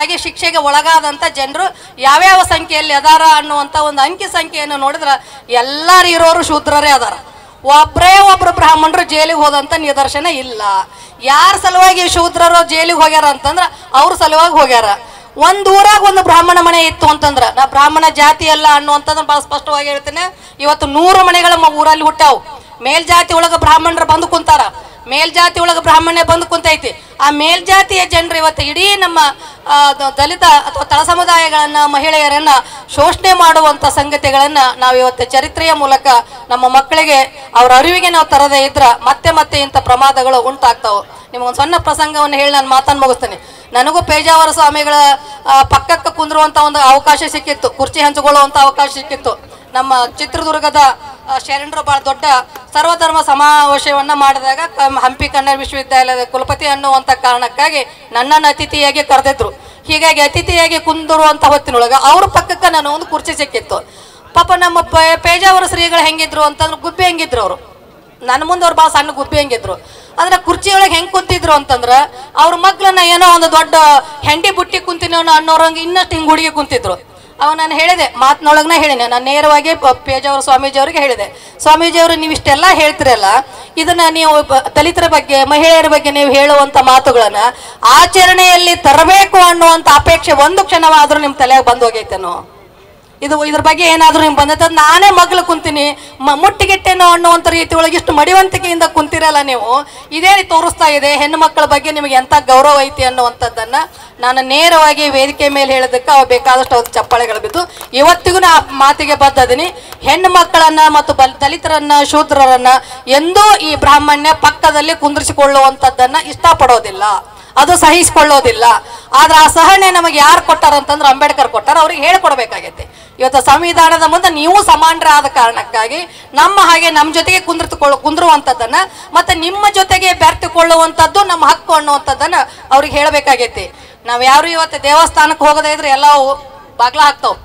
ಹಾಗೆ ಶಿಕ್ಷೆಗೆ ಒಳಗಾದಂತ ಜನರು ಯಾವ್ಯಾವ ಸಂಖ್ಯೆಯಲ್ಲಿ ಅದಾರ ಅನ್ನುವಂತ ಒಂದು ಅಂಕಿ ಸಂಖ್ಯೆಯನ್ನು ನೋಡಿದ್ರೆ ಎಲ್ಲಾರು ಇರೋರು ಶೂದ್ರರೇ ಅದಾರ ಒಬ್ಬರೇ ಒಬ್ರು ಬ್ರಾಹ್ಮಣರು ಜೈಲಿಗೆ ಹೋದಂತ ನಿದರ್ಶನ ಇಲ್ಲ ಯಾರ ಸಲುವಾಗಿ ಶೂದ್ರರು ಜೈಲಿಗೆ ಹೋಗ್ಯಾರ ಅಂತಂದ್ರ ಅವ್ರ ಸಲುವಾಗಿ ಹೋಗ್ಯಾರ ಒಂದ್ ಊರಾಗ ಒಂದು ಬ್ರಾಹ್ಮಣ ಮನೆ ಇತ್ತು ಅಂತಂದ್ರ ನಾ ಬ್ರಾಹ್ಮಣ ಜಾತಿ ಅಲ್ಲ ಅನ್ನುವಂಥದ್ದನ್ನ ಬಹಳ ಸ್ಪಷ್ಟವಾಗಿ ಹೇಳ್ತೇನೆ ಇವತ್ತು ನೂರು ಮನೆಗಳ ಮ- ಊರಲ್ಲಿ ಹುಟ್ಟಾವು ಮೇಲ್ಜಾತಿ ಒಳಗ ಬ್ರಾಹ್ಮಣರು ಬಂದು ಕುಂತಾರ ಮೇಲ್ಜಾತಿ ಒಳಗ ಬ್ರಾಹ್ಮಣ್ಯ ಬಂದು ಕುಂತೈತಿ ಆ ಮೇಲ್ಜಾತಿಯ ಜನರು ಇವತ್ತು ಇಡೀ ನಮ್ಮ ಆ, ದ- ದಲಿತ ಅಥವಾ ತಳ ಸಮುದಾಯಗಳನ್ನ ಮಹಿಳೆಯರನ್ನ ಶೋಷಣೆ ಮಾಡುವಂತ ಸಂಗತಿಗಳನ್ನ ನಾವು ಇವತ್ತು ಚರಿತ್ರೆಯ ಮೂಲಕ ನಮ್ಮ ಮಕ್ಕಳಿಗೆ ಅವ್ರ ಅರಿವಿಗೆ ನಾವು ತರದೇ ಇದ್ರ ಮತ್ತೆ ಮತ್ತೆ ಇಂಥ ಪ್ರಮಾದಗಳು ಉಂಟಾಗ್ತಾವೆ ನಿಮ್ಗೊಂದು ಸಣ್ಣ ಪ್ರಸಂಗವನ್ನು ಹೇಳಿ ನಾನು ಮಾತನ್ನು ಮುಗಿಸ್ತೇನೆ ನನಗೂ ಪೇಜಾವರ ಸ್ವಾಮಿಗಳ ಆ, ಪಕ್ಕಕ್ಕೆ ಕುಂದ್ರುವಂತ ಒಂದು ಅವಕಾಶ ಸಿಕ್ಕಿತ್ತು ಕುರ್ಚಿ ಹಂಚಿಕೊಳ್ಳುವಂತ ಅವಕಾಶ ಸಿಕ್ಕಿತ್ತು ನಮ್ಮ ಚಿತ್ರದುರ್ಗದ ಆ, ಶರಣರು ಬಹಳ ದೊಡ್ಡ ಸರ್ವಧರ್ಮ ಸಮಾವೇಶವನ್ನ ಮಾಡಿದಾಗ ಕ- ಹಂಪಿ ಕನ್ನಡ ವಿಶ್ವವಿದ್ಯಾಲಯದ ಕುಲಪತಿ ಅನ್ನುವಂತ ಕಾರಣಕ್ಕಾಗಿ ನನ್ನನ್ನು ಅತಿಥಿಯಾಗಿ ಕರೆದಿದ್ರು ಹೀಗಾಗಿ ಅತಿಥಿಯಾಗಿ ಕುಂದಿರುವಂತ ಹೊತ್ತಿನೊಳಗ ಅವ್ರ ಪಕ್ಕಕ್ಕೆ ನಾನು ಒಂದು ಕುರ್ಚಿ ಸಿಕ್ಕಿತ್ತು ಪಾಪ ನಮ್ಮ ಪೇ- ಪೇಜಾವರ ಶ್ರೀಗಳು ಹೆಂಗಿದ್ರು ಅಂತಂದ್ರೆ ಗುಬ್ಬಿ ಹೆಂಗಿದ್ರು ಅವರು ನನ್ನ ಮುಂದೆ ಅವ್ರು ಭಾಳ ಸಣ್ಣ ಗುಬ್ಬಿ ಹೆಂಗಿದ್ರು ಆದ್ರೆ ಕುರ್ಚಿಯೊಳಗೆ ಹೆಂಗ್ ಕುಂತಿದ್ರು ಅಂತಂದ್ರ ಅವ್ರ ಮಕ್ಳನ್ನ ಏನೋ ಒಂದು ದೊಡ್ಡ ಹೆಂಡಿ ಬುಟ್ಟಿ ಕುಂತಿನೋ ಅನ್ನೋರಂಗೆ ಇನ್ನಷ್ಟು ಹಿಂಗ್ ಹುಡುಗಿ ಕುಂತಿದ್ರು ಅವ ನಾನು ಹೇಳಿದೆ ಮಾತಿನೊಳಗನ ಹೇಳಿದೆ ನಾನು ನೇರವಾಗಿ ಪ- ಪೇಜಾವರ ಸ್ವಾಮೀಜಿ ಅವರಿಗೆ ಹೇಳಿದೆ ಸ್ವಾಮೀಜಿ ಅವರು ನೀವು ಇಷ್ಟೆಲ್ಲ ಹೇಳ್ತಿರಲ್ಲ ಇದನ್ನ ನೀವು ಬ- ದಲಿತರ ಬಗ್ಗೆ ಮಹಿಳೆಯರ ಬಗ್ಗೆ ನೀವು ಹೇಳುವಂತ ಮಾತುಗಳನ್ನ ಆಚರಣೆಯಲ್ಲಿ ತರಬೇಕು ಅನ್ನುವಂತ ಅಪೇಕ್ಷೆ ಒಂದು ಕ್ಷಣವಾದ್ರೂ ನಿಮ್ ತಲೆಯಾಗ ಬಂದು ಹೋಗೈತೇನೋ ಇದು ಇದ್ರ ಬಗ್ಗೆ ಏನಾದ್ರೂ ನಿಮ್ಗೆ ಬಂದೈತೆ ಅದ್ ನಾನೇ ಮಗ್ಳು ಕುಂತೀನಿ ಮ- ಮುಟ್ಟಿಗಿಟ್ಟೆನೋ ಅನ್ನುವಂಥ ರೀತಿ ಒಳಗೆ ಇಷ್ಟು ಮಡಿವಂತಿಕೆಯಿಂದ ಕುಂತಿರಲ್ಲ ನೀವು ಇದೇ ರೀತಿ ತೋರಿಸ್ತಾ ಇದೆ ಹೆಣ್ಣು ಮಕ್ಕಳ ಬಗ್ಗೆ ನಿಮಗೆ ಎಂತ ಗೌರವ ಐತಿ ಅನ್ನುವಂಥದ್ದನ್ನ ನಾನು ನೇರವಾಗಿ ವೇದಿಕೆ ಮೇಲೆ ಹೇಳೋದಕ್ಕೆ ಅವ ಬೇಕಾದಷ್ಟು ಅವ್ರ ಚಪ್ಪಾಳೆಗಳು ಬಿದ್ದು ಇವತ್ತಿಗೂ ನಾ ಆ ಮಾತಿಗೆ ಬದ್ದದಿನಿ ಹೆಣ್ಣು ಮಕ್ಕಳನ್ನ ಮತ್ತು ಬಲ್ ದಲಿತರನ್ನ ಶೂದ್ರರನ್ನ ಎಂದೂ ಈ ಬ್ರಾಹ್ಮಣ್ಯ ಪಕ್ಕದಲ್ಲಿ ಕುಂದ್ರಿಸಿಕೊಳ್ಳುವಂಥದ್ದನ್ನ ಇಷ್ಟಪಡೋದಿಲ್ಲ ಅದು ಸಹಿಸಿಕೊಳ್ಳೋದಿಲ್ಲ ಆದ್ರೆ ಆ ಸಹನೆ ನಮಗೆ ಯಾರು ಕೊಟ್ಟಾರ ಅಂತಂದ್ರೆ ಅಂಬೇಡ್ಕರ್ ಕೊಟ್ಟಾರ ಅವ್ರಿಗೆ ಹೇಳ್ಕೊಡ್ಬೇಕಾಗೈತೆ ಇವತ್ತು ಸಂವಿಧಾನದ ಮುಂದೆ ನೀವು ಸಮಾನರಾದ ಕಾರಣಕ್ಕಾಗಿ ನಮ್ಮ ಹಾಗೆ ನಮ್ಮ ಜೊತೆಗೆ ಕುಂದ್ರತುಕೊಳ್ಳ ಕುಂದ್ರುವಂಥದ್ದನ್ನ ಮತ್ತೆ ನಿಮ್ಮ ಜೊತೆಗೆ ಬೆರ್ತಿಕೊಳ್ಳುವಂಥದ್ದು ನಮ್ಮ ಹಕ್ಕು ಅನ್ನುವಂಥದ್ದನ್ನ ಅವ್ರಿಗೆ ಹೇಳ್ಬೇಕಾಗೈತಿ ನಾವ್ ಯಾರು ಇವತ್ತು ದೇವಸ್ಥಾನಕ್ಕೆ ಹೋಗದೇ ಇದ್ರೆ ಎಲ್ಲವೂ ಬಾಗ್ಲ ಹಾಕ್ತಾವ್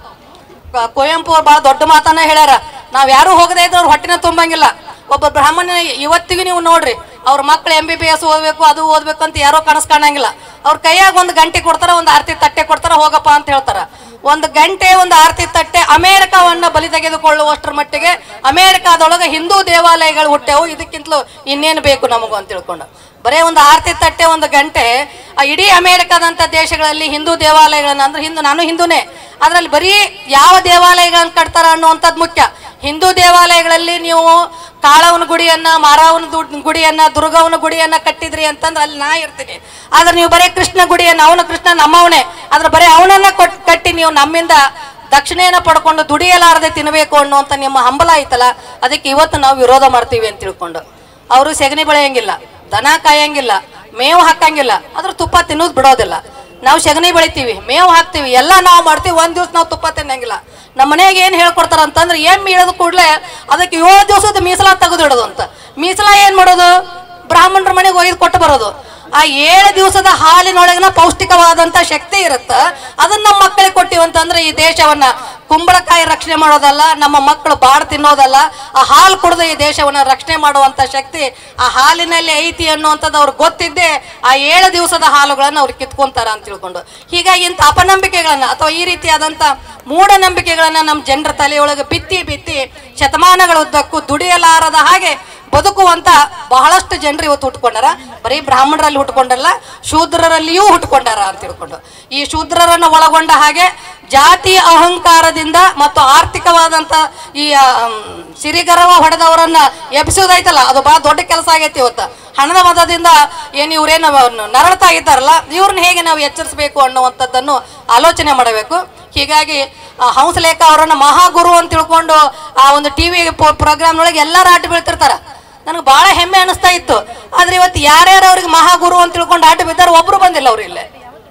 ಕ- ಕುವೆಂಪು ಅವ್ರು ಬಹಳ ದೊಡ್ಡ ಮಾತನ್ನ ಹೇಳ್ಯಾರ ನಾವ್ ಯಾರು ಹೋಗದೇ ಇದ್ರೆ ಅವ್ರ ಹೊಟ್ಟಿನ ತುಂಬಂಗಿಲ್ಲ ಒಬ್ಬ ಬ್ರಾಹ್ಮಣ ಇವತ್ತಿಗೂ ನೀವು ನೋಡ್ರಿ ಅವ್ರ ಮಕ್ಳು ಎಂ ಬಿ ಬಿ ಎಸ್ ಓದ್ಬೇಕು ಅದು ಓದ್ಬೇಕು ಅಂತ ಯಾರೋ ಕನಸು ಕಾಣಂಗಿಲ್ಲ ಅವ್ರ ಕೈಯಾಗ ಒಂದು ಗಂಟೆ ಕೊಡ್ತಾರ ಒಂದು ಆರತಿ ತಟ್ಟೆ ಕೊಡ್ತಾರ ಹೋಗಪ್ಪ ಅಂತ ಹೇಳ್ತಾರ ಒಂದು ಗಂಟೆ ಒಂದು ಆರತಿ ತಟ್ಟೆ ಅಮೇರಿಕಾವನ್ನ ಬಲಿ ತೆಗೆದುಕೊಳ್ಳುವಷ್ಟರ ಮಟ್ಟಿಗೆ ಅಮೇರಿಕಾದೊಳಗೆ ಹಿಂದೂ ದೇವಾಲಯಗಳು ಹುಟ್ಟ್ಯಾವು ಇದಕ್ಕಿಂತಲೂ ಇನ್ನೇನು ಬೇಕು ನಮಗೂ ಅಂತ ತಿಳ್ಕೊಂಡು ಬರೇ ಒಂದು ಆರತಿ ತಟ್ಟೆ ಒಂದು ಗಂಟೆ ಆ ಇಡೀ ಅಮೇರಿಕಾದಂಥ ದೇಶಗಳಲ್ಲಿ ಹಿಂದೂ ದೇವಾಲಯಗಳನ್ನ ಅಂದ್ರೆ ಹಿಂದೂ ನಾನು ಹಿಂದೂನೇ ಅದ್ರಲ್ಲಿ ಬರೀ ಯಾವ ದೇವಾಲಯಗಳನ್ನ ಕಟ್ತಾರ ಅನ್ನುವಂಥದ್ದು ಮುಖ್ಯ ಹಿಂದೂ ದೇವಾಲಯಗಳಲ್ಲಿ ನೀವು ಕಾಳವನ ಗುಡಿಯನ್ನ ಮಾರವನ ದು- ಗುಡಿಯನ್ನ ದುರ್ಗವನ ಗುಡಿಯನ್ನ ಕಟ್ಟಿದ್ರಿ ಅಂತಂದ್ರೆ ಅಲ್ಲಿ ನಾ ಇರ್ತೀನಿ ಆದ್ರೆ ನೀವು ಬರೀ ಕೃಷ್ಣ ಗುಡಿಯನ್ನ ಅವನ ಕೃಷ್ಣ ನಮ್ಮವನೇ ಆದ್ರೆ ಬರೀ ಅವನನ್ನ ಕೊಟ್ ಕಟ್ಟಿ ನೀವು ನಮ್ಮಿಂದ ದಕ್ಷಿಣೆಯನ್ನ ಪಡ್ಕೊಂಡು ದುಡಿಯಲಾರದೆ ತಿನ್ನಬೇಕು ಅನ್ನುವಂಥ ನಿಮ್ಮ ಹಂಬಲ ಐತಲ್ಲ ಅದಕ್ಕೆ ಇವತ್ತು ನಾವು ವಿರೋಧ ಮಾಡ್ತೀವಿ ಅಂತ ತಿಳ್ಕೊಂಡು ಅವರು ಸೆಗಣಿ ಬೆಳೆಯಂಗಿಲ್ಲ ದನ ಕಾಯಂಗಿಲ್ಲ ಮೇವು ಹಾಕಂಗಿಲ್ಲ ಅದ್ರ ತುಪ್ಪ ತಿನ್ನೋದು ಬಿಡೋದಿಲ್ಲ ನಾವು ಸೆಗಣಿ ಬೆಳಿತೀವಿ ಮೇವು ಹಾಕ್ತೀವಿ ಎಲ್ಲ ನಾವು ಮಾಡ್ತೀವಿ ಒಂದ್ ದಿವ್ಸ ನಾವು ತುಪ್ಪ ತಿನ್ನಂಗಿಲ್ಲ ನಮ್ಮ ಮನೆಗೆ ಏನ್ ಹೇಳ್ಕೊಡ್ತಾರ ಅಂತಂದ್ರೆ ಎಮ್ಮೆ ಇಳಿದ ಕೂಡಲೇ ಅದಕ್ಕೆ ಏಳು ದಿವಸದ ಮೀಸಲಾ ತೆಗೆದಿಡೋದು ಅಂತ ಮೀಸಲಾ ಏನ್ ಮಾಡೋದು ಬ್ರಾಹ್ಮಣರ ಮನೆಗೆ ಒಯ್ದು ಕೊಟ್ಟು ಬರೋದು ಆ ಏಳು ದಿವಸದ ಹಾಲಿನೊಳಗಿನ ಪೌಷ್ಟಿಕವಾದಂತ ಶಕ್ತಿ ಇರುತ್ತ ಅದನ್ನ ನಮ್ಮ ಮಕ್ಕಳಿಗೆ ಕೊಟ್ಟಿವಿ ಅಂತಂದ್ರೆ ಈ ದೇಶವನ್ನ ಕುಂಬಳಕಾಯಿ ರಕ್ಷಣೆ ಮಾಡೋದಲ್ಲ ನಮ್ಮ ಮಕ್ಕಳು ಬಾಡ್ ತಿನ್ನೋದಲ್ಲ ಆ ಹಾಲು ಕುಡಿದು ಈ ದೇಶವನ್ನ ರಕ್ಷಣೆ ಮಾಡುವಂತ ಶಕ್ತಿ ಆ ಹಾಲಿನಲ್ಲಿ ಐತಿ ಅನ್ನುವಂಥದ್ದು ಅವ್ರಿಗೆ ಗೊತ್ತಿದ್ದೇ ಆ ಏಳು ದಿವಸದ ಹಾಲುಗಳನ್ನ ಅವ್ರು ಕಿತ್ಕೊಂತಾರ ಅಂತ ತಿಳ್ಕೊಂಡು ಹೀಗಾಗಿ ಇಂಥ ಅಪನಂಬಿಕೆಗಳನ್ನ ಅಥವಾ ಈ ರೀತಿಯಾದಂಥ ಮೂಢನಂಬಿಕೆಗಳನ್ನ ನಮ್ಮ ಜನರ ತಲೆಯೊಳಗೆ ಬಿತ್ತಿ ಬಿತ್ತಿ ಶತಮಾನಗಳ ಉದ್ದಕ್ಕೂ ದುಡಿಯಲಾರದ ಹಾಗೆ ಬದುಕುವಂತ ಬಹಳಷ್ಟು ಜನರು ಇವತ್ತು ಹುಟ್ಕೊಂಡಾರ ಬರೀ ಬ್ರಾಹ್ಮಣರಲ್ಲಿ ಹುಟ್ಕೊಂಡಲ್ಲ ಶೂದ್ರರಲ್ಲಿಯೂ ಹುಟ್ಕೊಂಡಾರ ಅಂತ ತಿಳ್ಕೊಂಡು ಈ ಶೂದ್ರರನ್ನ ಒಳಗೊಂಡ ಹಾಗೆ ಜಾತಿ ಅಹಂಕಾರದಿಂದ ಮತ್ತು ಆರ್ಥಿಕವಾದಂತ ಈ ಆ, ಮ್, ಸಿರಿಗರವ ಹೊಡೆದವರನ್ನ ಎಬ್ಸೋದೈತಲ್ಲ ಅದು ಬಹಳ ದೊಡ್ಡ ಕೆಲಸ ಆಗೈತಿ ಇವತ್ತು ಹಣದ ಮದದಿಂದ ಏನು ಇವ್ರೇನು ನರಳ್ತಾ ಇದ್ದಾರಲ್ಲ ಇವ್ರನ್ನ ಹೇಗೆ ನಾವು ಎಚ್ಚರಿಸಬೇಕು ಅನ್ನುವಂಥದ್ದನ್ನು ಆಲೋಚನೆ ಮಾಡಬೇಕು ಹೀಗಾಗಿ ಆ, ಹಂಸಲೇಖ ಅವರನ್ನ ಮಹಾಗುರು ಅಂತ ತಿಳ್ಕೊಂಡು ಆ ಒಂದು ಟಿವಿ ಪ್ರೋಗ್ರಾಮ್ನೊಳಗೆ ಎಲ್ಲರೂ ಆಟ ಬೀಳ್ತಿರ್ತಾರ ನನಗೆ ಬಹಳ ಹೆಮ್ಮೆ ಅನಿಸ್ತಾ ಇತ್ತು ಆದ್ರೆ ಇವತ್ತು ಯಾರ್ಯಾರು ಅವ್ರಿಗೆ ಮಹಾಗುರು ಅಂತ ತಿಳ್ಕೊಂಡು ಆಟ ಬಿದ್ದಾರ ಒಬ್ರು ಬಂದಿಲ್ಲ ಅವ್ರು ಇಲ್ಲೇ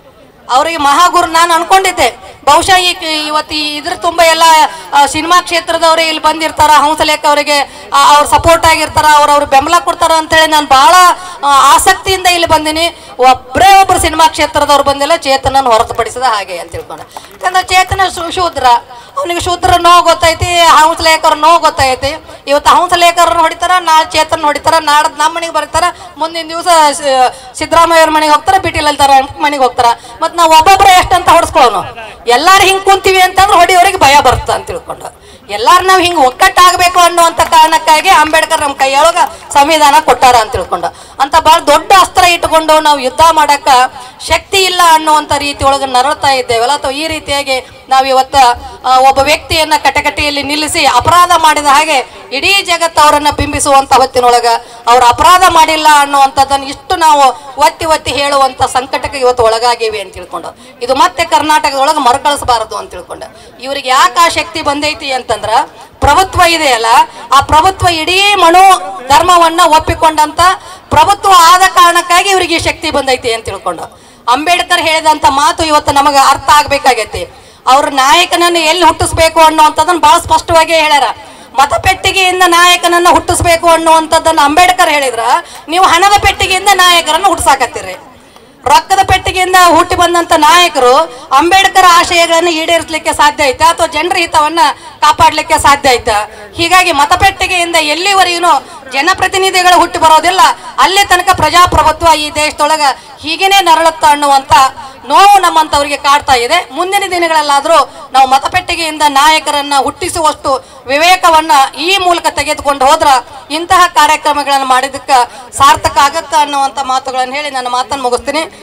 ಅವರಿಗೆ ಮಹಾಗುರು ನಾನು ಅನ್ಕೊಂಡಿದ್ದೆ ಬಹುಶಃ ಈ ಇವತ್ತು ಈ ಇದ್ರ ತುಂಬ ಎಲ್ಲ ಆ, ಸಿನಿಮಾ ಕ್ಷೇತ್ರದವರೇ ಇಲ್ಲಿ ಬಂದಿರ್ತಾರ ಹಂಸಲೇಖ ಅವರಿಗೆ ಅವ್ರ ಸಪೋರ್ಟ್ ಆಗಿರ್ತಾರ ಅವ್ರ ಅವ್ರ ಬೆಂಬಲ ಕೊಡ್ತಾರ ಅಂತೇಳಿ ನಾನು ಬಹಳ ಆ, ಆಸಕ್ತಿಯಿಂದ ಇಲ್ಲಿ ಬಂದಿನಿ ಒಬ್ಬರೇ ಒಬ್ರು ಸಿನಿಮಾ ಕ್ಷೇತ್ರದವ್ರು ಬಂದಿಲ್ಲ ಚೇತನನ ಹೊರತುಪಡಿಸಿದ ಹಾಗೆ ಅಂತ ತಿಳ್ಕೊಂಡು ಯಾಕಂದ್ರೆ ಚೇತನ ಶು- ಶೂದ್ರ ಅವನಿಗೆ ಶೂದ್ರ ನೋವು ಗೊತ್ತೈತಿ ಹಂಸಲೇಖರ ನೋವು ಗೊತ್ತೈತಿ ಇವತ್ತು ಹಂಸಲೇಖರನ್ನ ಹೊಡಿತಾರ ನಾಳೆ ಚೇತನ್ ಹೊಡಿತಾರ ನಾಡ್ದು ನಮ್ಮ ಮನೆಗೆ ಬರ್ತಾರ ಮುಂದಿನ ದಿವಸ ಸಿದ್ದರಾಮಯ್ಯವ್ರ ಮನೆಗೆ ಹೋಗ್ತಾರ ಬಿಟಿ ಲಲಿತಾರ ಮನೆಗೆ ಹೋಗ್ತಾರ ಮತ್ತು ನಾವು ಒಬ್ಬೊಬ್ಬರೇ ಎಷ್ಟಂತ ಹೊಡ್ಸ್ಕೊಳ್ಳೋನು ಎಲ್ಲಾರು ಹಿಂಗೆ ಕುಂತೀವಿ ಅಂತಂದ್ರೆ ಹೊಡಿಯೋರಿಗೆ ಭಯ ಬರುತ್ತೆ ಅಂತ ತಿಳ್ಕೊಂಡು ಎಲ್ಲಾರು ನಾವು ಹಿಂಗೆ ಒಕ್ಕಟ್ಟಾಗಬೇಕು ಅನ್ನುವಂಥ ಕಾರಣಕ್ಕಾಗಿ ಅಂಬೇಡ್ಕರ್ ನಮ್ಮ ಕೈಯೊಳಗ ಸಂವಿಧಾನ ಕೊಟ್ಟಾರ ಅಂತ ತಿಳ್ಕೊಂಡು ಅಂತ ಭಾಳ ದೊಡ್ಡ ಅಸ್ತ್ರ ಇಟ್ಕೊಂಡು ನಾವು ಯುದ್ಧ ಮಾಡಕ್ಕ ಶಕ್ತಿ ಇಲ್ಲ ಅನ್ನುವಂಥ ರೀತಿ ಒಳಗೆ ನರಳ್ತಾ ಇದ್ದೇವಲ್ಲ ಅಥವಾ ಈ ರೀತಿಯಾಗಿ ನಾವು ಇವತ್ತ ಆ, ಒಬ್ಬ ವ್ಯಕ್ತಿಯನ್ನ ಕಟಕಟಿಯಲ್ಲಿ ನಿಲ್ಲಿಸಿ ಅಪರಾಧ ಮಾಡಿದ ಹಾಗೆ ಇಡೀ ಜಗತ್ತು ಅವರನ್ನ ಬಿಂಬಿಸುವಂತ ಹೊತ್ತಿನೊಳಗ ಅವ್ರು ಅಪರಾಧ ಮಾಡಿಲ್ಲ ಅನ್ನುವಂಥದ್ದನ್ನು ಇಷ್ಟು ನಾವು ಒತ್ತಿ ಒತ್ತಿ ಹೇಳುವಂತ ಸಂಕಟಕ್ಕೆ ಇವತ್ತು ಒಳಗಾಗಿವೆ ಅಂತ ತಿಳ್ಕೊಂಡು ಇದು ಮತ್ತೆ ಕರ್ನಾಟಕದೊಳಗೆ ಮರುಕಳಿಸಬಾರದು ಅಂತ ತಿಳ್ಕೊಂಡು ಇವ್ರಿಗೆ ಯಾಕೆ ಆ ಶಕ್ತಿ ಬಂದೈತಿ ಅಂತಂದ್ರ ಪ್ರಭುತ್ವ ಇದೆಯಲ್ಲ ಆ ಪ್ರಭುತ್ವ ಇಡೀ ಮನು ಧರ್ಮವನ್ನ ಒಪ್ಪಿಕೊಂಡಂತ ಪ್ರಭುತ್ವ ಆದ ಕಾರಣಕ್ಕಾಗಿ ಇವರಿಗೆ ಈ ಶಕ್ತಿ ಬಂದೈತಿ ಅಂತ ತಿಳ್ಕೊಂಡು ಅಂಬೇಡ್ಕರ್ ಹೇಳಿದಂತ ಮಾತು ಇವತ್ತು ನಮಗೆ ಅರ್ಥ ಆಗ್ಬೇಕಾಗೈತಿ ಅವ್ರ ನಾಯಕನನ್ನು ಎಲ್ಲಿ ಹುಟ್ಟಿಸ್ಬೇಕು ಅನ್ನುವಂಥದ್ದನ್ನ ಬಹಳ ಸ್ಪಷ್ಟವಾಗಿ ಹೇಳ್ಯಾರ ಮತಪೆಟ್ಟಿಗೆಯಿಂದ ನಾಯಕನನ್ನ ಹುಟ್ಟಿಸ್ಬೇಕು ಅನ್ನುವಂಥದ್ದನ್ನ ಅಂಬೇಡ್ಕರ್ ಹೇಳಿದ್ರ ನೀವು ಹಣದ ಪೆಟ್ಟಿಗೆಯಿಂದ ನಾಯಕರನ್ನ ಹುಟ್ಟಿಸಾಕತ್ತೀರಿ ರೊಕ್ಕದ ಪೆಟ್ಟಿಗೆಯಿಂದ ಹುಟ್ಟಿ ಬಂದಂತ ನಾಯಕರು ಅಂಬೇಡ್ಕರ್ ಆಶಯಗಳನ್ನು ಈಡೇರಿಸಲಿಕ್ಕೆ ಸಾಧ್ಯ ಐತಾ ಅಥವಾ ಜನರ ಹಿತವನ್ನ ಕಾಪಾಡಲಿಕ್ಕೆ ಸಾಧ್ಯ ಐತಾ ಹೀಗಾಗಿ ಮತಪೆಟ್ಟಿಗೆಯಿಂದ ಎಲ್ಲಿವರೆಗೂ ಜನಪ್ರತಿನಿಧಿಗಳು ಹುಟ್ಟಿ ಬರೋದಿಲ್ಲ ಅಲ್ಲಿ ತನಕ ಪ್ರಜಾಪ್ರಭುತ್ವ ಈ ದೇಶದೊಳಗ ಹೀಗೇನೆ ನರಳುತ್ತ ಅನ್ನುವಂತ ನೋವು ನಮ್ಮಂತವರಿಗೆ ಕಾಡ್ತಾ ಇದೆ ಮುಂದಿನ ದಿನಗಳಲ್ಲಾದರೂ ನಾವು ಮತಪೆಟ್ಟಿಗೆಯಿಂದ ನಾಯಕರನ್ನ ಹುಟ್ಟಿಸುವಷ್ಟು ವಿವೇಕವನ್ನ ಈ ಮೂಲಕ ತೆಗೆದುಕೊಂಡು ಹೋದ್ರ ಇಂತಹ ಕಾರ್ಯಕ್ರಮಗಳನ್ನು ಮಾಡಿದಕ್ಕೆ ಸಾರ್ಥಕ ಆಗತ್ತ ಅನ್ನುವಂಥ ಮಾತುಗಳನ್ನು ಹೇಳಿ ನನ್ನ ಮಾತನ್ನು ಮುಗಿಸ್ತೀನಿ